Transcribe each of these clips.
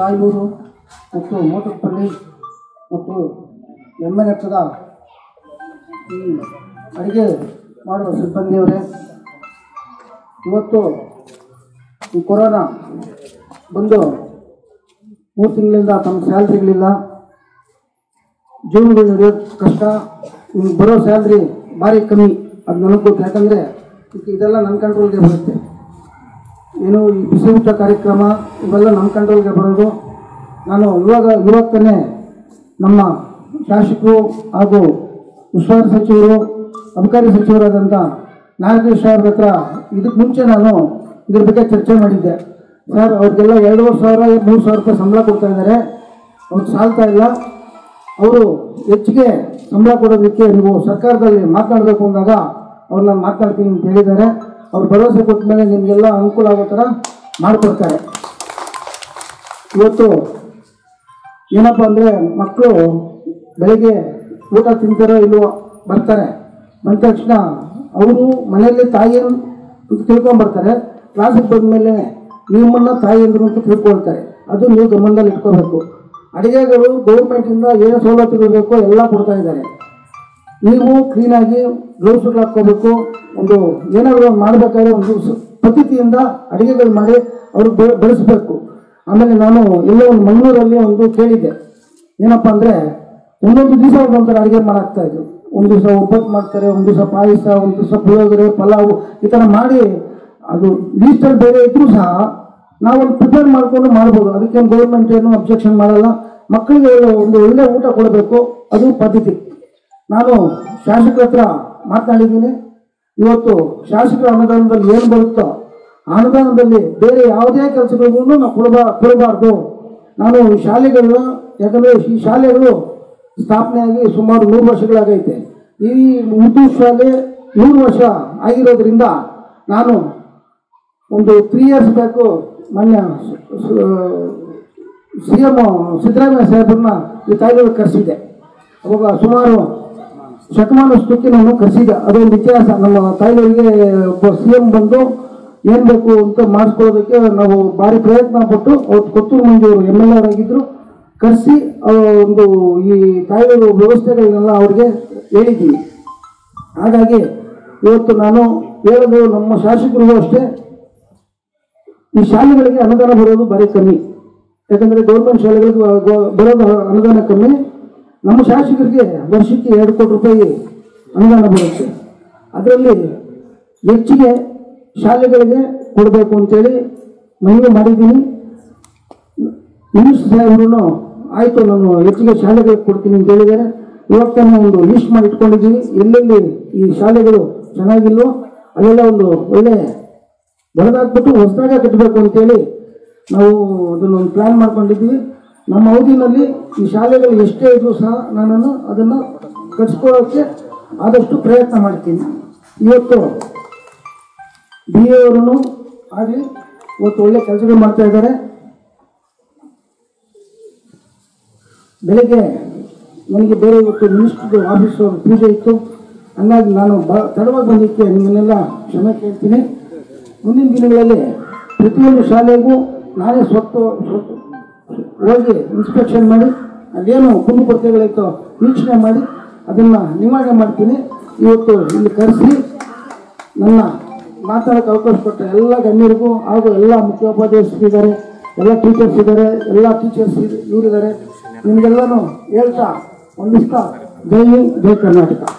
ಮಾಯನೂರು ಮತ್ತು ಮೋಟಪ್ಪಳ್ಳಿ ಮತ್ತು ಎಮ್ಮೆ ನೆಟ್ಟದ ಈ ಅಡುಗೆ ಮಾಡುವ ಸಿಬ್ಬಂದಿಯವರೇ ಇವತ್ತು ಈ ಕೊರೋನಾ ಬಂದು ಮೂರು ತಿಂಗಳಿಂದ ತಮ್ಮ ಸ್ಯಾಲ್ರಿಗಳಿಲ್ಲ ಜೀವನಗಳು ನಡೆಯೋದು ಕಷ್ಟ ಇನ್ನು ಬರೋ ಸ್ಯಾಲ್ರಿ ಭಾರಿ ಕಮ್ಮಿ ಅದು ನನಗೆ ಗೊತ್ತು ಯಾಕಂದರೆ ಇದೆಲ್ಲ ನನ್ನ ಕಂಟ್ರೋಲ್ಗೆ ಬರುತ್ತೆ ಏನು ಈ ಬಿಸಿ ಊಟ ಕಾರ್ಯಕ್ರಮ ಇವೆಲ್ಲ ನಮ್ಮ ಕಂಟ್ರೋಲ್ಗೆ ಬರೋದು ನಾನು ಇವಾಗ ಇವಾಗ ತಾನೇ ನಮ್ಮ ಶಾಸಕರು ಹಾಗೂ ಉಸ್ತುವಾರಿ ಸಚಿವರು ಅಬಕಾರಿ ಸಚಿವರಾದಂಥ ನಾಗೇಶ್ ಅವ್ರ ಹತ್ರ ಇದಕ್ಕೆ ಮುಂಚೆ ನಾನು ಇದ್ರ ಬಗ್ಗೆ ಚರ್ಚೆ ಮಾಡಿದ್ದೆ ಸರ್ ಅವ್ರಿಗೆಲ್ಲ ಎರಡೂವರೆ ಸಾವಿರ ಮೂರು ಸಾವಿರ ರೂಪಾಯಿ ಸಂಬಳ ಕೊಡ್ತಾ ಇದ್ದಾರೆ ಅವ್ರಿಗೆ ಸಾಲ್ತಾ ಇಲ್ಲ ಅವರು ಹೆಚ್ಚಿಗೆ ಸಂಬಳ ಕೊಡೋದಕ್ಕೆ ನೀವು ಸರ್ಕಾರದಲ್ಲಿ ಮಾತನಾಡಬೇಕು ಅಂದಾಗ ಅವ್ರು ನಾನು ಮಾತನಾಡ್ತೀನಿ ಅಂತ ಹೇಳಿದ್ದಾರೆ ಅವ್ರು ಭರವಸೆ ಕೊಟ್ಟ ಮೇಲೆ ನಿಮಗೆಲ್ಲ ಅನುಕೂಲ ಆಗೋ ಥರ ಮಾಡಿಕೊಡ್ತಾರೆ ಇವತ್ತು ಏನಪ್ಪ ಅಂದರೆ ಮಕ್ಕಳು ಬೆಳಗ್ಗೆ ಊಟ ತಿಂತಾರೋ ಇಲ್ವೋ ಬರ್ತಾರೆ ಬಂದ ತಕ್ಷಣ ಅವರು ಮನೆಯಲ್ಲಿ ತಾಯಿ ಅಂತ ತಿಳ್ಕೊಂಬರ್ತಾರೆ ಕ್ಲಾಸಿಗೆ ಬಂದಮೇಲೆ ನಿಮ್ಮನ್ನ ತಾಯಿ ಅಂದ್ರು ಅಂತ ತಿಳ್ಕೊಳ್ತಾರೆ ಅದು ನೀವು ಗಮನದಲ್ಲಿ ಇಟ್ಕೋಬೇಕು ಅಡುಗೆಗಳು ಗೌರ್ಮೆಂಟಿಂದ ಏನು ಸವಲತ್ತುಗಳು ಬೇಕೋ ಎಲ್ಲ ಕೊಡ್ತಾ ಇದ್ದಾರೆ ನೀವು ಕ್ಲೀನಾಗಿ ಗ್ಲೌಸ್ಗಳು ಹಾಕ್ಕೋಬೇಕು ಒಂದು ಏನಾದರೂ ಒಂದು ಮಾಡಬೇಕಾದ್ರೆ ಒಂದು ಸ- ಪದ್ಧತಿಯಿಂದ ಅಡುಗೆಗಳು ಮಾಡಿ ಅವ್ರಿಗೆ ಬೆ ಬೆಳೆಸಬೇಕು ಆಮೇಲೆ ನಾನು ಎಲ್ಲೋ ಒಂದು ಮಂಗಳೂರಲ್ಲಿ ಒಂದು ಕೇಳಿದ್ದೆ ಏನಪ್ಪ ಅಂದರೆ ಒಂದೊಂದು ದಿವಸ ಒಂದೊಂಥರ ಅಡುಗೆ ಮಾಡಾಕ್ತಾ ಇದ್ರು ಒಂದು ದಿವಸ ಒಬ್ಬಟ್ಟು ಮಾಡ್ತಾರೆ ಒಂದು ದಿವಸ ಪಾಯಸ ಒಂದು ದಿವಸ ಪುಳಿಯೋಗರೆ ಪಲಾವು ಈ ಥರ ಮಾಡಿ ಅದು ಲೀಸ್ಟಲ್ಲಿ ಬೇರೆ ಇದ್ರೂ ಸಹ ನಾವೊಂದು ಪ್ರಿಪೇರ್ ಮಾಡಿಕೊಂಡು ಮಾಡ್ಬೋದು ಅದಕ್ಕೇನು ಗೌರ್ಮೆಂಟ್ ಏನು ಅಬ್ಜೆಕ್ಷನ್ ಮಾಡಲ್ಲ ಮಕ್ಕಳಿಗೆ ಒಂದು ಒಳ್ಳೆ ಊಟ ಕೊಡಬೇಕು ಅದು ಪದ್ಧತಿ ನಾನು ಶಾಸಕರ ಹತ್ರ ಮಾತನಾಡಿದ್ದೀನಿ ಇವತ್ತು ಶಾಸಕರ ಅನುದಾನದಲ್ಲಿ ಏನು ಬರುತ್ತೋ ಆ ಅನುದಾನದಲ್ಲಿ ಬೇರೆ ಯಾವುದೇ ಕೆಲಸಗಳಿಗೂ ನಾವು ಕೊಡಬಾ ಕೊಡಬಾರ್ದು ನಾನು ಈ ಶಾಲೆಗಳನ್ನ ಯಾಕಂದರೆ ಈ ಶಾಲೆಗಳು ಸ್ಥಾಪನೆಯಾಗಿ ಸುಮಾರು ನೂರು ವರ್ಷಗಳಾಗೈತೆ ಈ ಉರ್ದು ಶಾಲೆ ನೂರು ವರ್ಷ ಆಗಿರೋದ್ರಿಂದ ನಾನು ಒಂದು ತ್ರೀ ಇಯರ್ಸ್ ಬ್ಯಾಕು ಮೊನ್ನೆ ಸಿ ಎಮ್ ಸಿದ್ದರಾಮಯ್ಯ ಸಾಹೇಬ್ರನ್ನ ಈ ತಾಯಿಗಳು ಕರೆಸಿದ್ದೆ ಅವಾಗ ಸುಮಾರು ಶತಮಾನಷ್ಟಕ್ಕೆ ನಾನು ಕರೆಸಿದ್ದೆ ಅದೊಂದು ಇತಿಹಾಸ ನಮ್ಮ ತಾಯಿಗಳಿಗೆ ಒಬ್ಬ ಸಿ ಎಂ ಬಂದು ಏನು ಬೇಕು ಅಂತ ಮಾಡಿಸ್ಕೊಳ್ಳೋದಕ್ಕೆ ನಾವು ಭಾರಿ ಪ್ರಯತ್ನ ಪಟ್ಟು ಅವತ್ತು ಕೊತ್ತೂರು ಮಂಜೂರು ಎಮ್ ಎಲ್ ಆರ್ ಆಗಿದ್ದರು ಕರೆಸಿ ಒಂದು ಈ ತಾಯಿಗಳು ವ್ಯವಸ್ಥೆಗಳನ್ನೆಲ್ಲ ಅವ್ರಿಗೆ ಹೇಳಿದ್ದೀವಿ ಹಾಗಾಗಿ ಇವತ್ತು ನಾನು ಹೇಳೋದು ನಮ್ಮ ಶಾಸಕರಿಗೂ ಅಷ್ಟೇ ಈ ಶಾಲೆಗಳಿಗೆ ಅನುದಾನ ಬರೋದು ಭಾರಿ ಕಮ್ಮಿ ಯಾಕಂದರೆ ಗೌರ್ಮೆಂಟ್ ಶಾಲೆಗಳಿಗೆ ಗೊ- ಬರೋದು ಅನುದಾನ ಕಮ್ಮಿ ನಮ್ಮ ಶಾಸಕರಿಗೆ ವರ್ಷಕ್ಕೆ ಎರಡು ಕೋಟಿ ರೂಪಾಯಿ ಅನುದಾನ ಬರುತ್ತೆ ಅದರಲ್ಲಿ ಹೆಚ್ಚಿಗೆ ಶಾಲೆಗಳಿಗೆ ಕೊಡಬೇಕು ಅಂತೇಳಿ ಮನವಿ ಮಾಡಿದ್ದೀನಿ ಮಿನಿಸ್ಟರ್ ಸಾಹೇಬ್ರು ಆಯಿತು ನಾನು ಹೆಚ್ಚಿಗೆ ಶಾಲೆಗಳಿಗೆ ಕೊಡ್ತೀನಿ ಅಂತ ಹೇಳಿದ್ದಾರೆ ಇವಾಗ ತಾನೇ ಒಂದು ಲಿಸ್ಟ್ ಮಾಡಿ ಇಟ್ಕೊಂಡಿದ್ದೀವಿ ಎಲ್ಲೆಲ್ಲಿ ಈ ಶಾಲೆಗಳು ಚೆನ್ನಾಗಿಲ್ವೋ ಅಲ್ಲೆಲ್ಲ ಒಂದು ಒಳ್ಳೆ ಬರೆದಾಕ್ಬಿಟ್ಟು ಹೊಸದಾಗ ಕಟ್ಟಬೇಕು ಅಂತೇಳಿ ನಾವು ಅದನ್ನು ಒಂದು ಪ್ಲ್ಯಾನ್ ಮಾಡ್ಕೊಂಡಿದ್ದೀವಿ ನಮ್ಮ ಅವಧಿನಲ್ಲಿ ಈ ಶಾಲೆಗಳು ಎಷ್ಟೇ ಇದ್ರೂ ಸಹ ನಾನು ಅದನ್ನು ಕಟ್ಸ್ಕೊಳ್ಳೋಕ್ಕೆ ಆದಷ್ಟು ಪ್ರಯತ್ನ ಮಾಡ್ತೀನಿ ಇವತ್ತು ಬಿ ಎ ಅವರು ಆಗಲಿ ಇವತ್ತು ಒಳ್ಳೆ ಕೆಲಸಗಳು ಮಾಡ್ತಾ ಇದ್ದಾರೆ ಬೆಳಗ್ಗೆ ನನಗೆ ಬೇರೆ ಇವತ್ತು ಮಿನಿಸ್ಟರ್ ಆಫೀಸ್ ಅವ್ರ ಪೂಜೆ ಇತ್ತು ಹಂಗಾಗಿ ನಾನು ಬ ತಡವಾಗಿ ಬಂದಿದ್ದಕ್ಕೆ ನಿಮ್ಮನ್ನೆಲ್ಲ ಕ್ಷಮೆ ಕೇಳ್ತೀನಿ ಮುಂದಿನ ದಿನಗಳಲ್ಲಿ ಪ್ರತಿಯೊಂದು ಶಾಲೆಗೂ ನಾನೇ ಸ್ವತ್ತು ಸ್ವತ್ತು ಹೋಗಿ ಇನ್ಸ್ಪೆಕ್ಷನ್ ಮಾಡಿ ಅದೇನು ಕುಂದುಕೊರತೆಗಳಿತ್ತೋ ವೀಕ್ಷಣೆ ಮಾಡಿ ಅದನ್ನು ನಿವಾರಣೆ ಮಾಡ್ತೀನಿ ಇವತ್ತು ಇಲ್ಲಿ ಕರೆಸಿ ನನ್ನ ಮಾತಾಡೋಕ್ಕೆ ಅವಕಾಶ ಕೊಟ್ಟ ಎಲ್ಲ ಗಣ್ಯರಿಗೂ ಹಾಗೂ ಎಲ್ಲ ಮುಖ್ಯೋಪಾಧ್ಯಾಯರು ಇದ್ದಾರೆ ಎಲ್ಲ ಟೀಚರ್ಸ್ ಇದ್ದಾರೆ ಎಲ್ಲ ಟೀಚರ್ಸ್ ಇವರಿದ್ದಾರೆ ನಿಮಗೆಲ್ಲನೂ ಹೇಳ್ತಾ ಒಂದಿಸ್ತಾ ಜೈ ಹಿಂದ್ ಜೈ ಕರ್ನಾಟಕ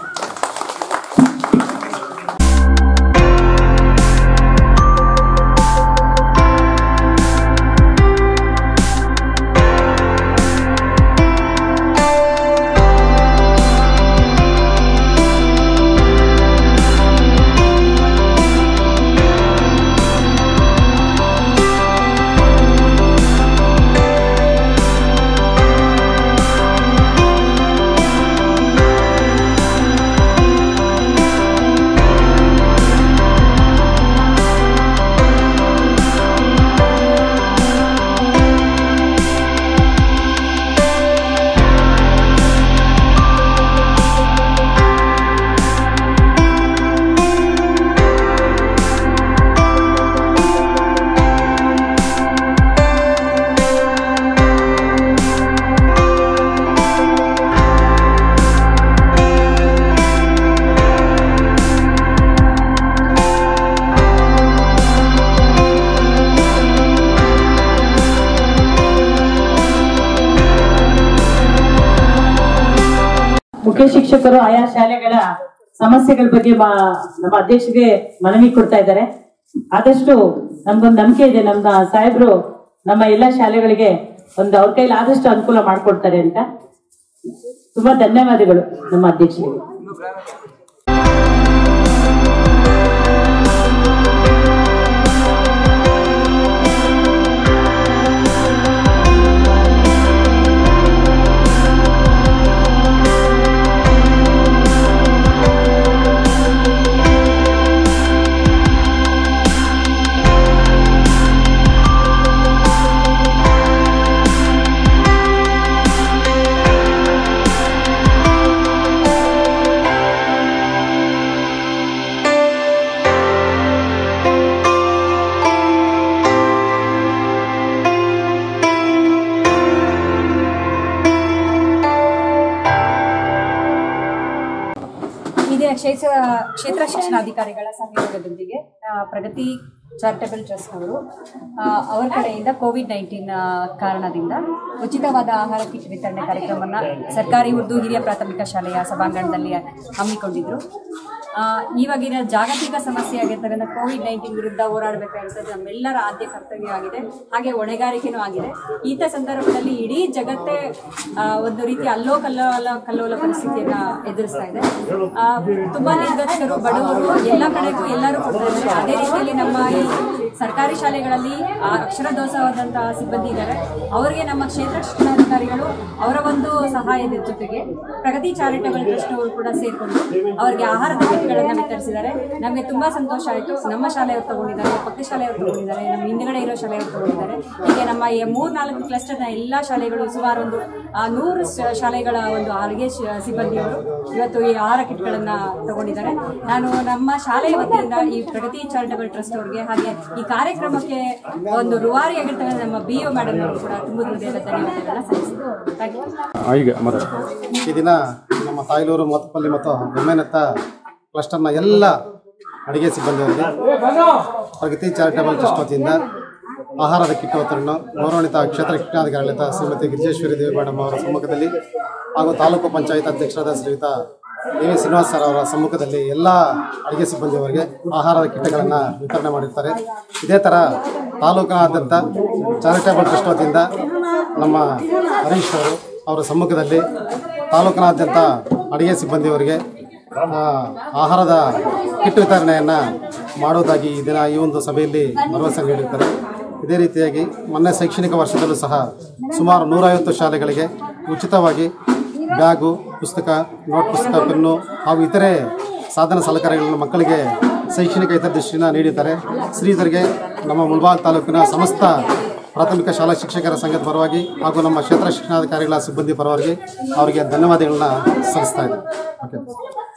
ಮುಖ್ಯ ಶಿಕ್ಷಕರು ಆಯಾ ಶಾಲೆಗಳ ಸಮಸ್ಯೆಗಳ ಬಗ್ಗೆ ಮಾ- ನಮ್ಮ ಅಧ್ಯಕ್ಷರಿಗೆ ಮನವಿ ಕೊಡ್ತಾ ಇದ್ದಾರೆ ಆದಷ್ಟು ನಮ್ಗೊಂದು ನಂಬಿಕೆ ಇದೆ ನಮ್ಮ ಸಾಹೇಬ್ರು ನಮ್ಮ ಎಲ್ಲಾ ಶಾಲೆಗಳಿಗೆ ಒಂದು ಅವ್ರ ಕೈಲಿ ಆದಷ್ಟು ಅನುಕೂಲ ಮಾಡ್ಕೊಡ್ತಾರೆ ಅಂತ ತುಂಬಾ ಧನ್ಯವಾದಗಳು ನಮ್ಮ ಅಧ್ಯಕ್ಷರಿಗೆ ಇದೇ ಕ್ಷೇತ್ರ ಕ್ಷೇತ್ರ ಶಿಕ್ಷಣಾಧಿಕಾರಿಗಳ ಸಹಯೋಗದೊಂದಿಗೆ ಆ, ಪ್ರಗತಿ ಚಾರಿಟಬಲ್ ಟ್ರಸ್ಟ್ನವರು ಆ, ಅವರ ಕಡೆಯಿಂದ ಕೋವಿಡ್ ನೈನ್ಟೀನ್ ಕಾರಣದಿಂದ ಉಚಿತವಾದ ಆಹಾರ ಕಿಟ್ ವಿತರಣೆ ಕಾರ್ಯಕ್ರಮವನ್ನು ಸರ್ಕಾರಿ ಉರ್ದು ಹಿರಿಯ ಪ್ರಾಥಮಿಕ ಶಾಲೆಯ ಸಭಾಂಗಣದಲ್ಲಿ ಹಮ್ಮಿಕೊಂಡಿದ್ರು ಆ, ಇವಾಗಿನ ಜಾಗತಿಕ ಸಮಸ್ಯೆ ಆಗಿರ್ತಕ್ಕಂಥ ಕೋವಿಡ್ ನೈನ್ಟೀನ್ ವಿರುದ್ಧ ಹೋರಾಡಬೇಕಾಗಿರ್ತದೆ ನಮ್ಮೆಲ್ಲರ ಆದ್ಯ ಕರ್ತವ್ಯವಾಗಿದೆ ಹಾಗೆ ಹೊಣೆಗಾರಿಕೆನೂ ಆಗಿದೆ ಇಂಥ ಸಂದರ್ಭದಲ್ಲಿ ಇಡೀ ಜಗತ್ತೇ ಆ, ಒಂದು ರೀತಿ ಅಲ್ಲೋ ಕಲ್ಲೋಲ ಕಲ್ಲೋಲ ಪರಿಸ್ಥಿತಿಯನ್ನ ಎದುರಿಸ್ತಾ ಇದೆ ಆ, ತುಂಬಾ ನಿರ್ಗತಿಕರು ಬಡವರು ಎಲ್ಲ ಕಡೆಗೂ ಎಲ್ಲರೂ ಕೊಡ್ತಾ ಇದ್ದಾರೆ ಅದೇ ರೀತಿಯಲ್ಲಿ ನಮ್ಮ ಈ ಸರ್ಕಾರಿ ಶಾಲೆಗಳಲ್ಲಿ ಆ ಅಕ್ಷರದೋಷವಾದಂತಹ ಸಿಬ್ಬಂದಿ ಇದ್ದಾರೆ ಅವರಿಗೆ ನಮ್ಮ ಕ್ಷೇತ್ರ ಶಿಕ್ಷಣಾಧಿಕಾರಿಗಳು ಅವರ ಒಂದು ಸಹಾಯದ ಜೊತೆಗೆ ಪ್ರಗತಿ ಚಾರಿಟಬಲ್ ಟ್ರಸ್ಟ್ ಅವರು ಕೂಡ ಸೇರ್ಕೊಂಡು ಅವರಿಗೆ ಆಹಾರದ ಕಿಟ್ಗಳನ್ನು ವಿತರಿಸಿದ್ದಾರೆ ನಮಗೆ ತುಂಬಾ ಸಂತೋಷ ಆಯಿತು ನಮ್ಮ ಶಾಲೆಯವರು ತಗೊಂಡಿದ್ದಾರೆ ಪಕ್ಕ ಶಾಲೆಯವರು ತಗೊಂಡಿದ್ದಾರೆ ನಮ್ಮ ಹಿಂದ್ಗಡೆ ಇರೋ ಶಾಲೆಯವರು ತಗೊಂಡಿದ್ದಾರೆ ಹೀಗೆ ನಮ್ಮ ಈ ಮೂರ್ನಾಲ್ಕು ಕ್ಲಸ್ಟರ್ನ ಎಲ್ಲ ಶಾಲೆಗಳು ಸುಮಾರು ಒಂದು ಆ, ನೂರು ಶ- ಶಾಲೆಗಳ ಒಂದು ಅಡುಗೆ ಶ- ಸಿಬ್ಬಂದಿಯವರು ಇವತ್ತು ಈ ಆಹಾರ ಕಿಟ್ಗಳನ್ನ ತಗೊಂಡಿದ್ದಾರೆ ನಾನು ನಮ್ಮ ಶಾಲೆಯ ವತಿಯಿಂದ ಈ ಪ್ರಗತಿ ಚಾರಿಟಬಲ್ ಟ್ರಸ್ಟ್ ಅವರಿಗೆ ಹಾಗೆ ಈ ಕಾರ್ಯಕ್ರಮಕ್ಕೆ ಒಂದು ರುವಾರಿಯಾಗಿರ್ತಕ್ಕಂಥ ನಮ್ಮ ಬಿ ಒ ಮೇಡಮ್ ಅವರು ಕೂಡ ತುಂಬ ಹೃದಯದ ಧನ್ಯವಾದಗಳನ್ನ ಸಲ್ಲಿಸ್ತೀನಿ ಥ್ಯಾಂಕ್ ಯು ಈಗ ಮತ್ತೆ ಈ ದಿನ ನಮ್ಮ ತಾಯ್ಲೂರು ಮೊತ್ತಪಲ್ಲಿ ಮತ್ತು ಬೆಮ್ಮೆನತ್ತ ಕ್ಲಸ್ಟರ್ನ ಎಲ್ಲ ಅಡುಗೆ ಸಿಬ್ಬಂದಿಯವರಿಗೆ ಪ್ರಗತಿ ಚಾರಿಟಬಲ್ ಟ್ರಸ್ಟ್ ವತಿಯಿಂದ ಆಹಾರದ ಕಿಟ್ ವಿತರಣೆ ಗೌರವಾನ್ವಿತ ಕ್ಷೇತ್ರ ಶಿಕ್ಷಣಾಧಿಕಾರಿಗಳಿಂದ ಶ್ರೀಮತಿ ಗಿರಿಜೇಶ್ವರಿ ದೇವಿ ಮೇಡಮ್ ಅವರ ಸಮ್ಮುಖದಲ್ಲಿ ಹಾಗೂ ತಾಲೂಕು ಪಂಚಾಯತ್ ಅಧ್ಯಕ್ಷರಾದ ಶ್ರೀಯುತ ಎ ವಿ ಶ್ರೀನಿವಾಸ್ ಸರ್ ಅವರ ಸಮ್ಮುಖದಲ್ಲಿ ಎಲ್ಲ ಅಡುಗೆ ಸಿಬ್ಬಂದಿಯವರಿಗೆ ಆಹಾರದ ಕಿಟ್ಗಳನ್ನು ವಿತರಣೆ ಮಾಡಿರ್ತಾರೆ ಇದೇ ಥರ ತಾಲೂಕಿನಾದ್ಯಂತ ಚಾರಿಟಬಲ್ ಟ್ರಸ್ಟ್ ವತಿಯಿಂದ ನಮ್ಮ ಹರೀಶ್ ಅವರು ಅವರ ಸಮ್ಮುಖದಲ್ಲಿ ತಾಲೂಕಿನಾದ್ಯಂತ ಅಡುಗೆ ಸಿಬ್ಬಂದಿಯವರಿಗೆ ಆ, ಆಹಾರದ ಕಿಟ್ ವಿತರಣೆಯನ್ನು ಮಾಡೋದಾಗಿ ಈ ದಿನ ಈ ಒಂದು ಸಭೆಯಲ್ಲಿ ಭರವಸೆ ನೀಡಿರ್ತಾರೆ ಇದೇ ರೀತಿಯಾಗಿ ಮೊನ್ನೆ ಶೈಕ್ಷಣಿಕ ವರ್ಷದಲ್ಲೂ ಸಹ ಸುಮಾರು ನೂರೈವತ್ತು ಶಾಲೆಗಳಿಗೆ ಉಚಿತವಾಗಿ ಬ್ಯಾಗು ಪುಸ್ತಕ ನೋಟ್ ಪುಸ್ತಕ ಪೆನ್ನು ಹಾಗೂ ಇತರೆ ಸಾಧನ ಸಲಕರಣೆಗಳನ್ನು ಮಕ್ಕಳಿಗೆ ಶೈಕ್ಷಣಿಕ ಹಿತದೃಷ್ಟಿನ ನೀಡಿದ್ದಾರೆ ಶ್ರೀಧರಿಗೆ ನಮ್ಮ ಮುಳಬಾಗ್ ತಾಲೂಕಿನ ಸಮಸ್ತ ಪ್ರಾಥಮಿಕ ಶಾಲಾ ಶಿಕ್ಷಕರ ಸಂಘದ ಪರವಾಗಿ ಹಾಗೂ ನಮ್ಮ ಕ್ಷೇತ್ರ ಶಿಕ್ಷಣಾಧಿಕಾರಿಗಳ ಸಿಬ್ಬಂದಿ ಪರವಾಗಿ ಅವರಿಗೆ ಧನ್ಯವಾದಗಳನ್ನ ಸಲ್ಲಿಸ್ತಾ ಇದ್ದೀನಿ ಓಕೆ